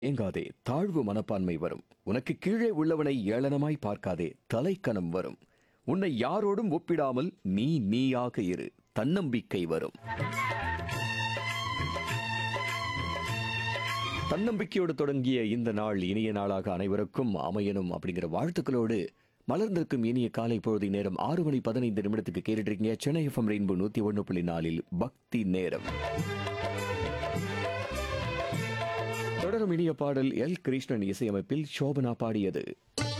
ஏங்காதே தாழ்வு மனப்பான்மை வரும் உனக்கு கீழே உள்ளவனை ஏளனமாய் பார்க்காதே தலைக்கணம் வரும் உன்னை யாரோடும் ஒப்பிடாமல் நீ நீயாக இரு தன்னம்பிக்கை வரும் தன்னம்பிக்கையோடு தொடங்கிய இந்த நாள் இனிய நாளாக அனைவருக்கும் அமையணும் அப்படிங்கிற வாழ்த்துக்களோடு மலர்ந்திருக்கும் இனிய காலை பொழுது நேரம் ஆறு மணி பதினைந்து நிமிடத்துக்கு கேட்டுட்டு இருக்கீங்க சென்னை எஃப்எம் ரெயின்போ நூத்தி ஒன்று புள்ளி நாலில் பக்தி நேரம் தொடரும் இனிய பாடல் எல் கிருஷ்ணன் இசையமைப்பில் சோபனா பாடியது